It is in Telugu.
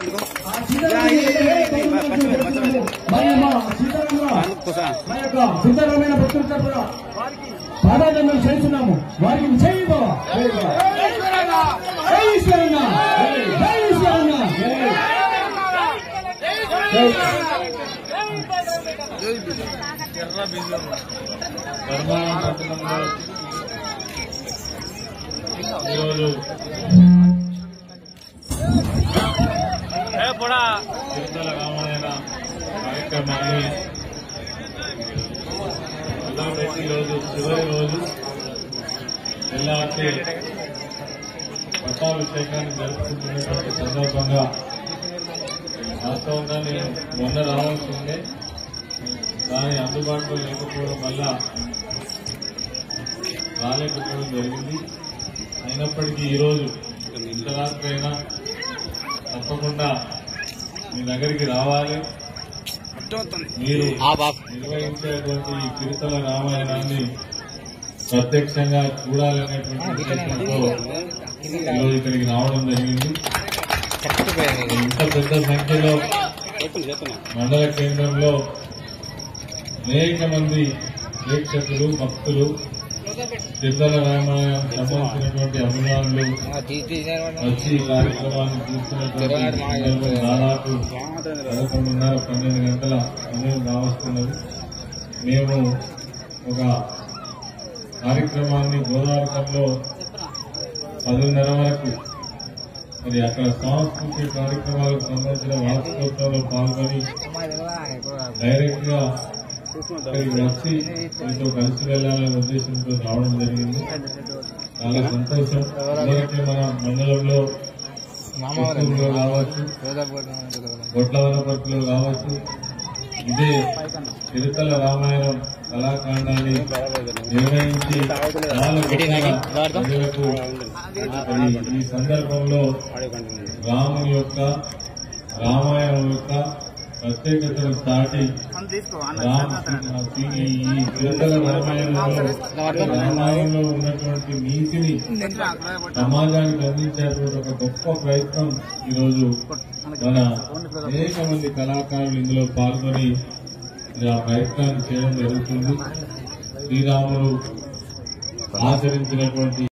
ఆ సీతారామయ్య మరి మా సీతారామ మా యొక్క సీతారామైన భక్తుల తరపున పాదాలను చేస్తున్నాము వారికి జై బాబా జై బాబా జై ఈశ్వరన్న జై ఈశ్వరన్న జై ధర్మవరం పట్టణంలో ఈరోజు తిరుమల రామాయణ కార్యక్రమాన్ని మొదలుపెట్టి ఈరోజు చివరి రోజు తెల్లారి పట్టాభిషేకాన్ని జరుపుకుంటున్నటువంటి సందర్భంగా వాస్తవంగా నేను మొన్న రావాల్సి ఉండే దాని అందుబాటులో లేకపోవడం వల్ల రాలేకపోవడం జరిగింది అయినప్పటికీ ఈరోజు ఇంత రాత్రైనా తప్పకుండా మీ దగ్గరికి రావాలి మీరు నిర్వహించేటువంటి ఈ తిరుతల రామాయణాన్ని ప్రత్యక్షంగా చూడాలనేటువంటి ఉద్దేశంతో ఈరోజు ఇక్కడికి రావడం జరిగింది ఇంత పెద్ద సంఖ్యలో మండల కేంద్రంలో అనేక మంది ప్రేక్షకులు భక్తులు తిరుమల రామాయణం సంబంధించినటువంటి అభిమానులు వచ్చి ఈ కార్యక్రమాన్ని చూస్తున్నటువంటి సందర్భం దాదాపు పదకొండున్నర పన్నెండు గంటల సమయం కావస్తున్నది మేము ఒక కార్యక్రమాన్ని గోదావరిలో పదిన్నర వరకు మరి అక్కడ సాంస్కృతిక కార్యక్రమాలకు సంబంధించిన వార్షికోత్సవంలో పాల్గొని డైరెక్ట్ గా ఇక్కడికి వచ్చి మీతో కలిసి వెళ్లాలనే ఉద్దేశంతో రావడం జరిగింది చాలా సంతోషం ఇదివరకే మన మండలంలో పుత్తూరులో కావచ్చు గొట్లవనపర్తిలో కావచ్చు ఇదే తిరుతల రామాయణం కళాకాండాన్ని నిర్వహించి చాలా గొప్పగా ప్రజలకు మరి ఈ సందర్భంలో రాముని యొక్క రామాయణం యొక్క ప్రత్యేకతను చాటి రామ్ ఈ ఈ తిరుతల రామాయణంలో రామాయణంలో ఉన్నటువంటి నీతిని సమాజానికి అందించేటువంటి ఒక గొప్ప ప్రయత్నం ఈరోజు మన అనేక మంది కళాకారులు ఇందులో పాల్గొని ఇది ఆ ప్రయత్నాన్ని చేయడం జరుగుతుంది శ్రీరాములు ఆచరించినటువంటి